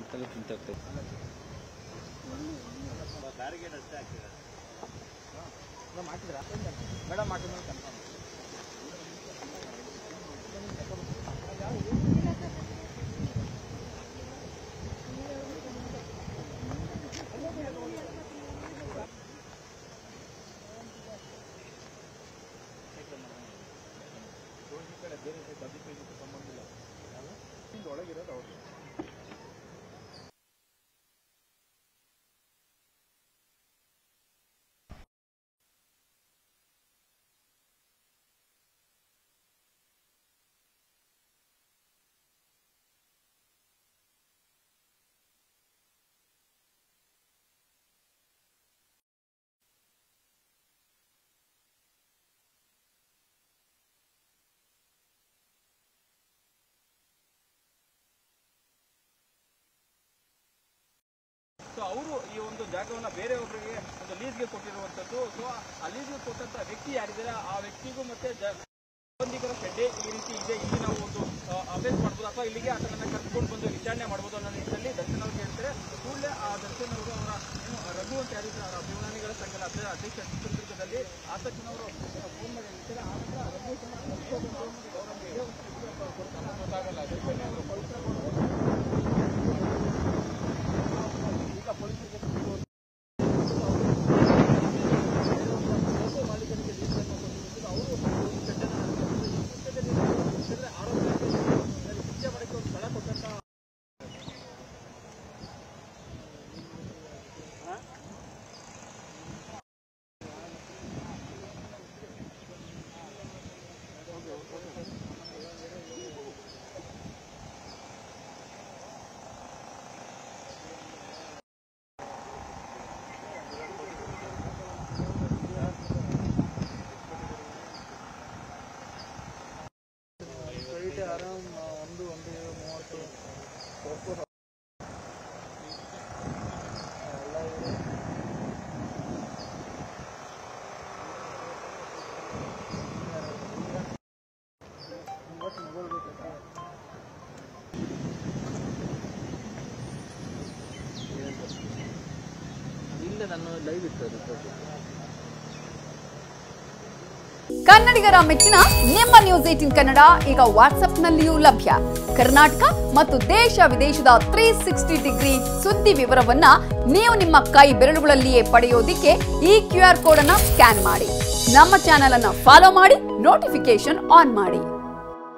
ತಲೆ ತಿಂತಾಗ್ತದೆ ಮೇಡಮ್ ಮಾಡಿದ್ಮೇಲೆ ಕನ್ಫರ್ಮ್ ಒಳಗಿರೋದು ಅವ್ರು ಸೊ ಅವರು ಈ ಒಂದು ಜಾಗವನ್ನ ಬೇರೆಯೊಬ್ಬರಿಗೆ ಒಂದು ಲೀಸ್ಗೆ ಕೊಟ್ಟಿರುವಂತದ್ದು ಸೊ ಆ ಲೀಸ್ಗೆ ಕೊಟ್ಟಂತ ವ್ಯಕ್ತಿ ಯಾರಿದ್ದಾರೆ ಆ ವ್ಯಕ್ತಿಗೂ ಮತ್ತೆ ಜ- ಸಂಬಂಧಿಕರ ಶೆಡ್ಡೆ ಈ ರೀತಿ ಇದೆ ಇಲ್ಲಿ ನಾವು ಒಂದು ಅಭ್ಯಾಸ ಮಾಡ್ಬೋದು ಅಥವಾ ಇಲ್ಲಿಗೆ ಆತನನ್ನ ಕರ್ಕೊಂಡು ಬಂದು ವಿಚಾರಣೆ ಮಾಡ್ಬೋದು ಅನ್ನೋ ನಿಟ್ಟಿನಲ್ಲಿ ದರ್ಶನ್ ಅವರು ಹೇಳ್ತಾರೆ ಕೂಡಲೇ ಆ ದರ್ಶನ್ ಅವರು ಅವರ ಏನು ರಘು ಅಂತ ಯಾರಿದ್ರು ಅವರ ಅಭಿಮಾನಿಗಳ ಸಂಘದ ಅಧ್ಯ- ಅಧ್ಯಕ್ಷ ಚಿತ್ರದುರ್ಗದಲ್ಲಿ ಆ ತಕ್ಷಣ ಅವರು ಫೋನ್ ಮಾಡಿ ಹೇಳ್ತಾರೆ ಆ ನಂತರ ರಘು ಕರ್ಕೊಂಡು ಬಂದು ಅವರೊಂದಿಗೆ ಕೊಡ್ತಾರೆ. ಗೊತ್ತಾಗಲ್ಲ ದರ್ಶನ್ ಅವರು ಪವಿತ್ರ ಈಗ ಪೊಲೀಸರಿಗೆ ಸಿಗುವಂತ ಮಾಲೀಕರಿಗೆ ಲೀಸನ್ನು ಕೊಟ್ಟಿದ್ದು ಅವರು ಚಟ್ಟನ ಆರೋಪ ಶಿಕ್ಷೆ ಮಾಡಕ್ಕೆ ಒಂದು ಸ್ಥಳ ಕೊಟ್ಟಂತ ಸೈಟ್ ಆರಾಮ್ ಒಂದು ಒಂದು ಮೂವತ್ತು ಒಪ್ಪು ಎಲ್ಲ ಇದೆ ಇವತ್ತು ಮೊಬೈಲ್ ಬೇಕಂತ ಇಲ್ಲ ನಾನು ಲೈವ್ ಇತ್ತು ಅದು ಕನ್ನಡಿಗರ ಮೆಚ್ಚಿನ ನಿಮ್ಮ ನ್ಯೂಸ್ ಏಟಿನ್ ಕನ್ನಡ ಈಗ ವಾಟ್ಸ್ಆಪ್ನಲ್ಲಿಯೂ ಲಭ್ಯ ಕರ್ನಾಟಕ ಮತ್ತು ದೇಶ ವಿದೇಶದ ತ್ರೀ ಸಿಕ್ಸ್ಟಿ ಡಿಗ್ರಿ ಸುದ್ದಿ ವಿವರವನ್ನ ನೀವು ನಿಮ್ಮ ಕೈ ಬೆರಳುಗಳಲ್ಲಿಯೇ ಪಡೆಯೋದಿಕ್ಕೆ ಈ ಕ್ಯೂ ಆರ್ ಕೋಡ್ ಅನ್ನ ಸ್ಕ್ಯಾನ್ ಮಾಡಿ ನಮ್ಮ ಚಾನೆಲ್ ಅನ್ನ ಫಾಲೋ ಮಾಡಿ ನೋಟಿಫಿಕೇಶನ್ ಆನ್ ಮಾಡಿ